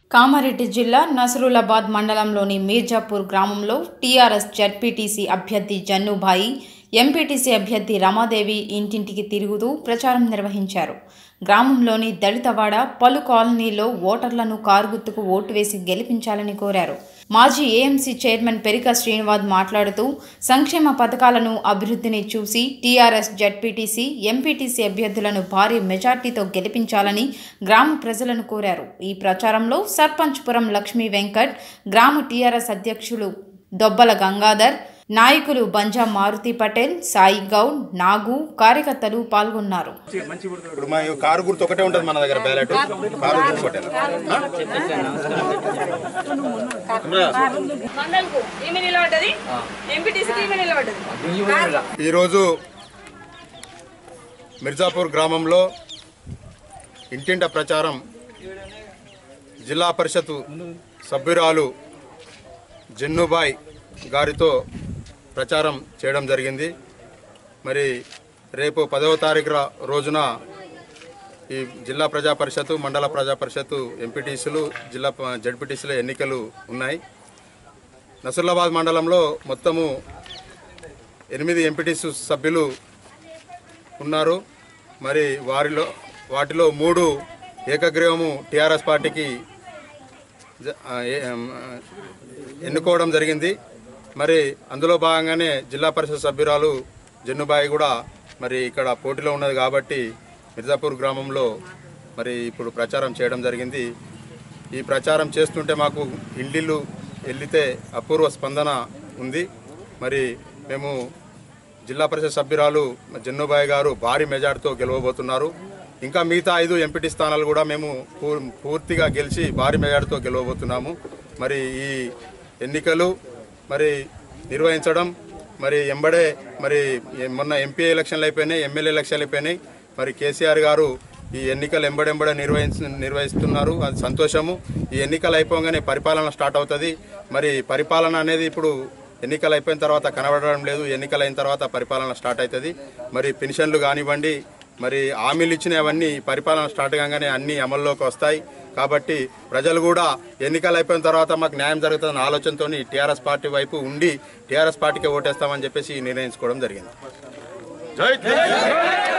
కామారెడ్డి జిల్లా నసరులాబాద్ మండలంలోని మీర్జాపూర్ గ్రామంలో టీఆర్ఎస్ జడ్పీటీసీ అభ్యర్థి జన్నుభాయి ఎంపీటీసీ అభ్యర్థి రమాదేవి ఇంటింటికి తిరుగుతూ ప్రచారం నిర్వహించారు గ్రామంలోని దళితవాడ పలు కాలనీలో ఓటర్లను కారు గుర్తుకు ఓటు వేసి గెలిపించాలని కోరారు మాజీ ఏఎంసీ చైర్మన్ పెరిక శ్రీనివాద్ మాట్లాడుతూ సంక్షేమ పథకాలను అభివృద్ధిని చూసి టీఆర్ఎస్ జడ్పీటీసీ ఎంపీటీసీ అభ్యర్థులను భారీ మెజార్టీతో గెలిపించాలని గ్రామ ప్రజలను కోరారు ఈ ప్రచారంలో సర్పంచ్పురం లక్ష్మీ వెంకట్ గ్రామ టీఆర్ఎస్ అధ్యక్షులు దొబ్బల గంగాధర్ నాయకులు బంజా మారుతి పటేల్ సాయి గౌడ్ నాగు కార్యకర్తలు పాల్గొన్నారు ఇప్పుడు మా కారు గుర్తు ఒకటే ఉంటుంది మన దగ్గర బ్యాలెట్ కారు గుర్తు ఒకటే మండల్కు ఈమె నిలబడ్డది ఎంపీటీసీకి ఈమె నిలబడ్డది ఈరోజు మిర్జాపూర్ గ్రామంలో ఇంటింట ప్రచారం జిల్లా పరిషత్ సభ్యురాలు జన్నుబాయ్ గారితో ప్రచారం చేయడం జరిగింది మరి రేపు పదవ తారీఖు రా- రోజున ఈ జిల్లా ప్రజా పరిషత్తు మండల ప్రజా పరిషత్తు ఎంపీటీసీలు జిల్లా ప- జడ్పీటీసీల ఎన్నికలు ఉన్నాయి నసరులాబాద్ మండలంలో మొత్తము ఎనిమిది ఎంపీటీసీ సభ్యులు ఉన్నారు మరి వారిలో వాటిలో మూడు ఏకగ్రీవము టీఆర్ఎస్ పార్టీకి జ- ఆ, ఏ- ఆ, ఎన్నుకోవడం జరిగింది మరి అందులో భాగంగానే జిల్లా పరిషత్ సభ్యురాలు జన్నుబాయి కూడా మరి ఇక్కడ పోటీలో ఉన్నది కాబట్టి మిర్జాపూర్ గ్రామంలో మరి ఇప్పుడు ప్రచారం చేయడం జరిగింది ఈ ప్రచారం చేస్తుంటే మాకు ఇండిల్లు వెళ్లితే అపూర్వ స్పందన ఉంది మరి మేము జిల్లా పరిషత్ సభ్యురాలు జన్నుబాయి గారు భారీ మెజార్టీతో గెలవబోతున్నారు ఇంకా మిగతా ఐదు ఎంపీటీ స్థానాలు కూడా మేము పూ- పూర్తిగా గెలిచి భారీ మెజార్టీతో గెలవబోతున్నాము మరి ఈ ఎన్నికలు మరి నిర్వహించడం మరి ఎంబడే మరి ఏ- మొన్న ఎంపీ ఎలక్షన్లు అయిపోయినాయి ఎమ్మెల్యే ఎలక్షన్లు అయిపోయినాయి మరి కేసీఆర్ గారు ఈ ఎన్నికలు ఎంబడెంబడే నిర్వహించ నిర్వహిస్తున్నారు అది సంతోషము ఈ ఎన్నికలు అయిపోగానే పరిపాలన స్టార్ట్ అవుతుంది మరి పరిపాలన అనేది ఇప్పుడు ఎన్నికలు అయిపోయిన తర్వాత కనబడడం లేదు ఎన్నికలు అయిన తర్వాత పరిపాలన స్టార్ట్ అవుతుంది మరి పెన్షన్లు కానివ్వండి మరి హామీలు ఇచ్చినవన్నీ పరిపాలన స్టార్ట్ కాగానే అన్ని అమల్లోకి వస్తాయి కాబట్టి ప్రజలు కూడా ఎన్నికలు అయిపోయిన తర్వాత మాకు న్యాయం జరుగుతుందన్న ఆలోచనతో టీఆర్ఎస్ పార్టీ వైపు ఉండి టీఆర్ఎస్ పార్టీకి ఓటేస్తామని చెప్పేసి నిర్ణయించుకోవడం జరిగింది